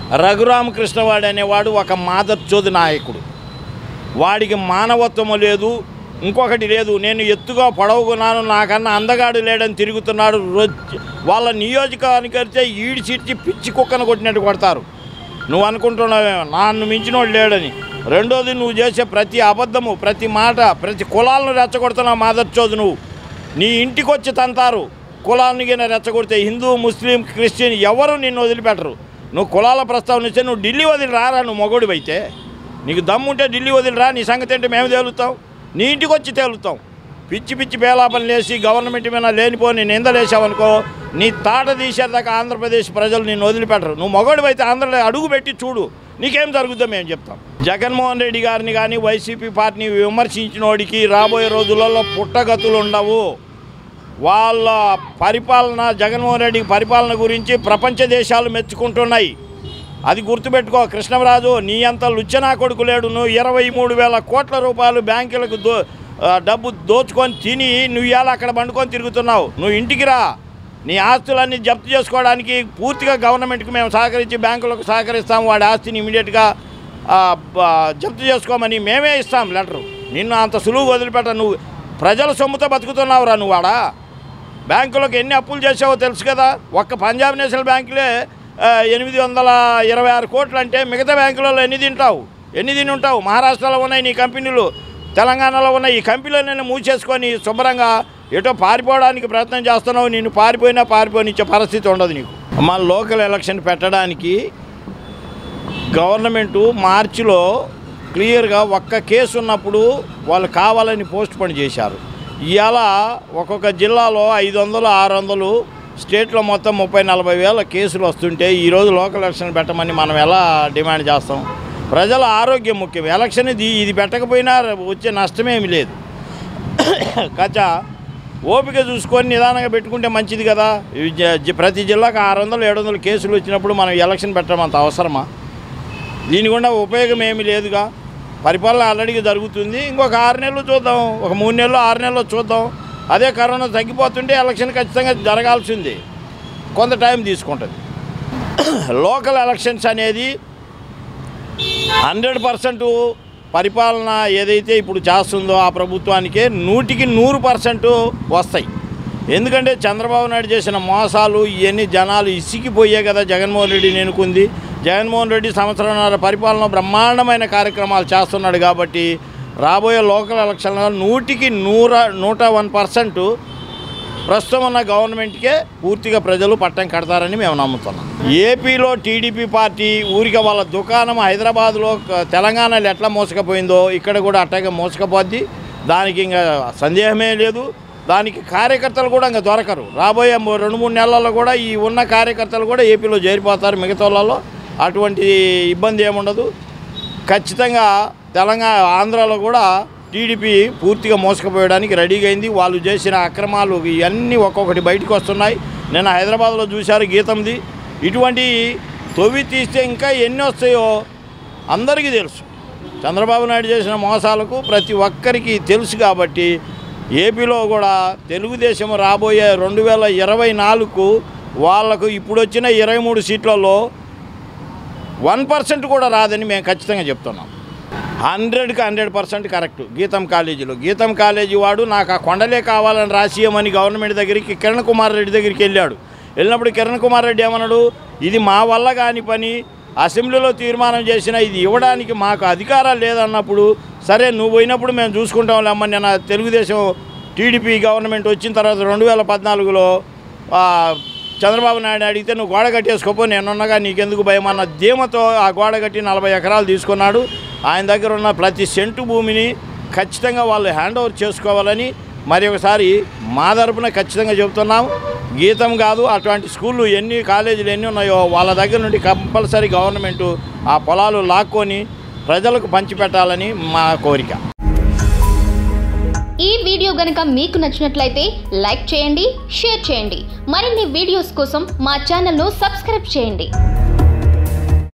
రఘురామకృష్ణవాడు అనేవాడు ఒక మాదర్చోది నాయకుడు వాడికి మానవత్వము లేదు ఇంకొకటి లేదు నేను ఎత్తుగా పొడవుకున్నాను నాకన్నా అందగాడు లేడని తిరుగుతున్నాడు రొచ్చి వాళ్ళ నియోజకానికి వస్తే ఈడిచిచ్చి పిచ్చి కుక్కను కొట్టినట్టు కొడతారు నువ్వు అనుకుంటున్నావేమో నన్ను మించినోడు లేడని రెండోది నువ్వు చేసే ప్రతి అబద్ధము ప్రతి మాట ప్రతి కులాలను రెచ్చగొడుతున్నావు మాదర్చోదు నువ్వు నీ ఇంటికి వచ్చి తంతారు కులాన్ని గిన రెచ్చగొడితే హిందూ ముస్లిం క్రిస్టియన్ ఎవరు నిన్ను వదిలిపెట్టరు నువ్వు కులాల ప్రస్తావన ఇస్తే నువ్వు ఢిల్లీ వదిలి రారా నువ్వు మొగోడివైతే నీకు దమ్ముంటే ఢిల్లీ వదిలి రా నీ సంగతి ఏంటో మేము తేలుతాం నీ ఇంటికి వచ్చి తేలుతాం పిచ్చి పిచ్చి బేలాపన లేసి గవర్నమెంట్ మీద లేనిపోని నిందలేసావనుకో నీ తాట తీసేదాకా ఆంధ్రప్రదేశ్ ప్రజలు నిన్ను వదిలిపెట్టరు నువ్వు మొగోడివైతే ఆంధ్రలో అడుగు పెట్టి చూడు నీకేం జరుగుద్దో మేము చెప్తాం జగన్మోహన్ రెడ్డి గారిని కానీ వైసీపీ పార్టీని విమర్శించిన వాడికి రాబోయే రోజులలో పుట్టగతులు ఉండవు వాళ్ళ పరిపాలన జగన్మోహన్ రెడ్డి పరిపాలన గురించి ప్రపంచ దేశాలు మెచ్చుకుంటున్నాయి అది గుర్తుపెట్టుకో కృష్ణరాజు నీ అంత లుచ్చనా కొడుకు లేడు నువ్వు ఇరవై మూడు వేల కోట్ల రూపాయలు బ్యాంకులకు దో ఆ, డబ్బు దోచుకొని తిని నువ్వు ఇవాళ అక్కడ పండుకొని తిరుగుతున్నావు నువ్వు ఇంటికి రా నీ ఆస్తులన్నీ జప్తు చేసుకోవడానికి పూర్తిగా గవర్నమెంట్కి మేము సహకరించి బ్యాంకులకు సహకరిస్తాం వాడి ఆస్తిని ఇమీడియట్గా జప్తు చేసుకోమని మేమే ఇస్తాం లెటరు నిన్ను అంత సులువు వదిలిపెట్ట నువ్వు ప్రజల సొమ్ముతో బతుకుతున్నావురా నువ్వు ఆడ బ్యాంకులకు ఎన్ని అప్పులు చేసావో తెలుసు కదా ఒక్క పంజాబ్ నేషనల్ బ్యాంకులే ఆ, ఎనిమిది వందల ఇరవై ఆరు కోట్లు అంటే మిగతా బ్యాంకులలో ఎన్ని తింటావు ఎన్ని తిని ఉంటావు మహారాష్ట్రలో ఉన్నాయి నీ కంపెనీలు తెలంగాణలో ఉన్న ఈ కంపెనీలను మూసేసుకొని శుభ్రంగా ఎటో పారిపోవడానికి ప్రయత్నం చేస్తున్నావు నేను పారిపోయినా పారిపోనిచ్చే పరిస్థితి ఉండదు నీకు మా లోకల్ ఎలక్షన్ పెట్టడానికి గవర్నమెంటు మార్చిలో క్లియర్గా ఒక్క కేసు ఉన్నప్పుడు వాళ్ళు కావాలని పోస్ట్ పోన్ చేశారు ఇవాళ ఒక్కొక్క జిల్లాలో ఐదు వందలు ఆరు వందలు స్టేట్లో మొత్తం ముప్పై నలభై వేల కేసులు వస్తుంటే ఈరోజు లోకల్ ఎలక్షన్ పెట్టమని మనం ఎలా డిమాండ్ చేస్తాం ప్రజల ఆరోగ్యం ముఖ్యం ఎలక్షన్ ఇది ఇది పెట్టకపోయినా వచ్చే నష్టమేమి లేదు కచ్చా ఓపిక చూసుకొని నిదానంగా పెట్టుకుంటే మంచిది కదా ఈ జ- జ- ప్రతి జిల్లాకు ఆరు వందలు ఏడు వందలు కేసులు వచ్చినప్పుడు మనం ఎలక్షన్ పెట్టడం అంత అవసరమా దీని గుండా ఉపయోగం ఏమీ లేదుగా పరిపాలన ఆల్రెడీ జరుగుతుంది ఇంకొక ఆరు నెలలు చూద్దాం ఒక మూడు నెలలు ఆరు నెలలు చూద్దాం అదే కరోనా తగ్గిపోతుంటే ఎలక్షన్ ఖచ్చితంగా జరగాల్సింది కొంత టైం తీసుకుంటుంది లోకల్ ఎలక్షన్స్ అనేది హండ్రెడ్ పర్సెంట్ పరిపాలన ఏదైతే ఇప్పుడు చేస్తుందో ఆ ప్రభుత్వానికే నూటికి నూరు పర్సెంట్ వస్తాయి ఎందుకంటే చంద్రబాబు నాయుడు చేసిన మోసాలు ఇవన్నీ జనాలు ఇసికిపోయే కదా జగన్మోహన్ రెడ్డిని ఎన్నుకుంది జగన్మోహన్ రెడ్డి సంవత్సరంన్నర పరిపాలన బ్రహ్మాండమైన కార్యక్రమాలు చేస్తున్నాడు కాబట్టి రాబోయే లోకల్ ఎలక్షన్లో నూటికి నూర నూట వన్ పర్సెంట్ ప్రస్తుతం ఉన్న గవర్నమెంట్కే పూర్తిగా ప్రజలు పట్టం కడతారని మేము నమ్ముతున్నాం ఏపీలో టీడీపీ పార్టీ ఊరిక వాళ్ళ దుకాణం హైదరాబాద్లో క- తెలంగాణలో ఎట్లా మోసకపోయిందో ఇక్కడ కూడా అట్టాగే మోసకపోద్ది దానికి ఇంకా సందేహమే లేదు దానికి కార్యకర్తలు కూడా ఇంకా దొరకరు రాబోయే మూ- రెండు మూడు నెలల్లో కూడా ఈ ఉన్న కార్యకర్తలు కూడా ఏపీలో చేరిపోతారు మిగతా వాళ్ళలో అటువంటి ఇబ్బంది ఏముండదు ఖచ్చితంగా తెలంగాణ ఆంధ్రాలో కూడా టీడీపీ పూర్తిగా మోసకపోయడానికి రెడీగా అయింది వాళ్ళు చేసిన అక్రమాలు ఇవన్నీ ఒక్కొక్కటి బయటకు వస్తున్నాయి నేను హైదరాబాద్లో చూశారు గీతంది ఇటువంటి తొవ్వి తీస్తే ఇంకా ఎన్ని వస్తాయో అందరికీ తెలుసు చంద్రబాబు నాయుడు చేసిన మోసాలకు ప్రతి ఒక్కరికి తెలుసు కాబట్టి ఏపీలో కూడా తెలుగుదేశం రాబోయే రెండు వేల ఇరవై నాలుగుకు వాళ్లకు ఇప్పుడు వచ్చిన ఇరవై మూడు సీట్లలో వన్ పర్సెంట్ కూడా రాదని మేము ఖచ్చితంగా చెప్తున్నాం హండ్రెడ్కి హండ్రెడ్ పర్సెంట్ కరెక్ట్ గీతం కాలేజీలో గీతం కాలేజీ వాడు నాకు ఆ కొండలే కావాలని రాసియమని గవర్నమెంట్ దగ్గరికి కిరణ్ కుమార్ రెడ్డి దగ్గరికి వెళ్ళాడు వెళ్ళినప్పుడు కిరణ్ కుమార్ రెడ్డి ఏమన్నాడు ఇది మా వల్ల కాని పని అసెంబ్లీలో తీర్మానం చేసిన ఇది ఇవ్వడానికి మాకు అధికారాలు లేదన్నప్పుడు సరే నువ్వు పోయినప్పుడు మేము చూసుకుంటాం లేమ్మని నేను తెలుగుదేశం టీడీపీ గవర్నమెంట్ వచ్చిన తర్వాత రెండు వేల పద్నాలుగులో ఆ, చంద్రబాబు నాయుడు అడిగితే నువ్వు గోడ కట్టేసుకోపో నేనున్నగా నీకెందుకు భయం అన్న ధీమతో ఆ గోడ కట్టి నలభై ఎకరాలు తీసుకున్నాడు ఆయన దగ్గర ఉన్న ప్రతి సెంటు భూమిని ఖచ్చితంగా వాళ్ళు హ్యాండ్ ఓవర్ చేసుకోవాలని మరి ఒకసారి మా తరపున ఖచ్చితంగా చెబుతున్నాం గీతం కాదు అటువంటి స్కూళ్ళు ఎన్ని కాలేజీలు ఎన్ని ఉన్నాయో వాళ్ళ దగ్గర నుండి కంపల్సరీ గవర్నమెంటు ఆ పొలాలు లాక్కొని ప్రజలకు పంచిపెట్టాలని మా కోరిక ఈ వీడియో గనక మీకు నచ్చినట్లయితే లైక్ చేయండి షేర్ చేయండి మరిన్ని వీడియోస్ కోసం మా ఛానల్ను సబ్స్క్రైబ్ చేయండి